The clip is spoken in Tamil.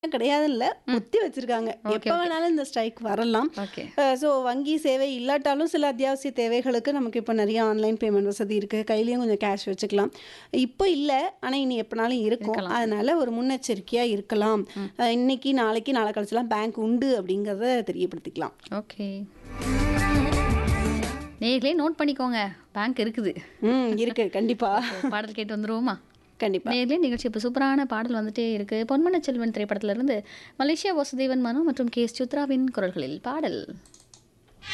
கிடையாது இல்ல. ஒத்தி வச்சிருக்காங்க. ஓகே, எப்ப ஓகே. வேணாலும் இந்த ஸ்ட்ரைக் வரலாம். ஓகே. அ ஸோ வங்கி சேவை இல்லாட்டாலும் சில அத்தியாவசிய தேவைகளுக்கு நமக்கு இப்ப நெறைய ஆன்லைன் பேமெண்ட் வசதி இருக்கு. கையிலயும் கொஞ்சம் கேஷ் வச்சுக்கலாம். இப்போ இல்ல. ஆனா இனி எப்பனாலும் இருக்கும். இருக்கலாம். அதனால ஒரு முன்னெச்சரிக்கையா இருக்கலாம். அ இன்னைக்கு, நாளைக்கு, நாளை கழிச்சுலாம் பேங்க் உண்டு அப்படிங்கிறத தெரியப்படுத்திக்கலாம். ஓகே. நேயர்களே நோட் பண்ணிக்கோங்க. பேங்க் இருக்குது. ம். இருக்கு. கண்டிப்பா. அப்போ பாடல் கேட்டு வந்துருவோமா? கண்டிப்பா. நேயர்களே நிகழ்ச்சி இப்போ சூப்பரான பாடல் வந்துட்டே இருக்கு. பொன்மனச் செல்வன் திரைப்படத்திலிருந்து மலேசியா வாசுதேவன் மனோ மற்றும் கே எஸ் சித்ராவின் குரல்களில் பாடல்.